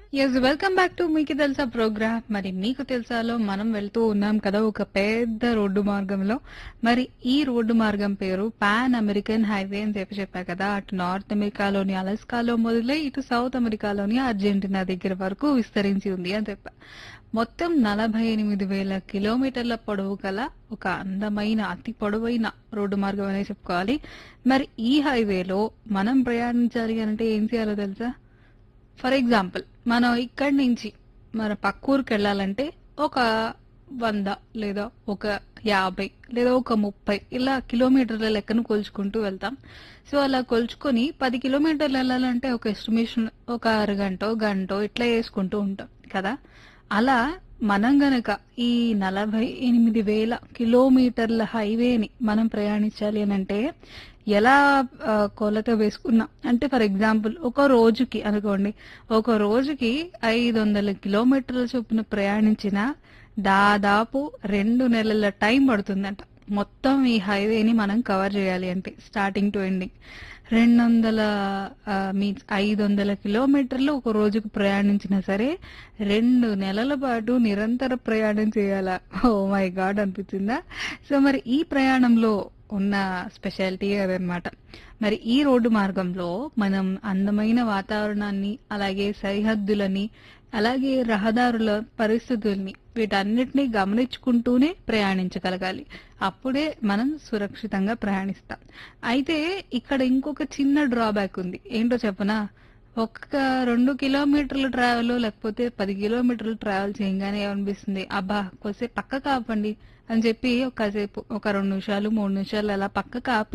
yes welcome back to మీకు తెలుసా programme మరి మీకు తెలుసాలో మనం వెళ్తూ ఉన్నాం కదా ఒక పెద్ద రోడ్డు మార్గంలో మరి ఈ రోడ్డు మార్గం పేరు పాన్ అమెరికన్ హైవే అని చెప్పి చెప్పా కదా అటు నార్త్ అమెరికాలోని అలస్కాలో మొదలై ఇటు సౌత్ అమెరికాలోని అర్జెంటీనా దగ్గర వరకు విస్తరించి ఉంది అని చెప్పా మొత్తం నలభై ఎనిమిది వేల కిలోమీటర్ల పొడవు గల ఒక అందమైన అతి పొడవైన రోడ్డు మార్గం అనే చెప్పుకోవాలి మరి ఈ హైవేలో మనం ప్రయాణించాలి అంటే ఏం చేయాలో తెలుసా ఫర్ ఎగ్జాంపుల్ మనం ఇక్కడి నుంచి మన పక్క ఊరికి వెళ్ళాలంటే ఒక వంద లేదా ఒక యాభై లేదా ఒక ముప్పై ఇలా కిలోమీటర్ల లెక్కను కొలుచుకుంటూ వెళ్తాం సో అలా కొలుచుకొని పది కిలోమీటర్లు వెళ్ళాలంటే ఒక ఎస్టిమేషన్ ఒక అరగంట గంట ఇట్లా వేసుకుంటూ ఉంటాం కదా అలా మనం గనక ఈ నలభై ఎనిమిది వేల కిలోమీటర్ల హైవేని మనం ప్రయాణించాలి అని అంటే ఎలా ఆ, కొలత వేసుకున్నాం అంటే ఫర్ ఎగ్జాంపుల్ ఒక రోజుకి అనుకోండి ఒక రోజుకి ఐదు వందల కిలోమీటర్ల చొప్పున ప్రయాణించిన దాదాపు రెండు నెలల టైం పడుతుందంట మొత్తం ఈ హైవేని మనం కవర్ చేయాలి అంటే స్టార్టింగ్ టు ఎండింగ్ రెండు వందల మీన్స్ ఐదు వందల కిలోమీటర్లు ఒక రోజుకు ప్రయాణించినా సరే రెండు నెలల పాటు నిరంతర ప్రయాణం చేయాలా ఓ మై గాడ్ అనిపించిందా సో మరి ఈ ప్రయాణంలో ఉన్న స్పెషాలిటీ అదనమాట మరి ఈ రోడ్డు మార్గంలో మనం అందమైన వాతావరణాన్ని అలాగే సరిహద్దులని అలాగే రహదారుల పరిస్థితుల్ని వీటన్నిటిని గమనించుకుంటూనే ప్రయాణించగలగాలి అప్పుడే మనం సురక్షితంగా ప్రయాణిస్తాం అయితే ఇక్కడ ఇంకొక చిన్న డ్రాబ్యాక్ ఉంది ఏంటో చెప్పనా ఒక్క రెండు కిలోమీటర్లు ట్రావెల్ లేకపోతే పది కిలోమీటర్లు ట్రావెల్ చేయగానే ఏమనిపిస్తుంది అబ్బా కొద్దిసేపు పక్క కాపండి అని చెప్పి కాసేపు ఒక రెండు నిమిషాలు మూడు నిమిషాలు అలా పక్కకు ఆపి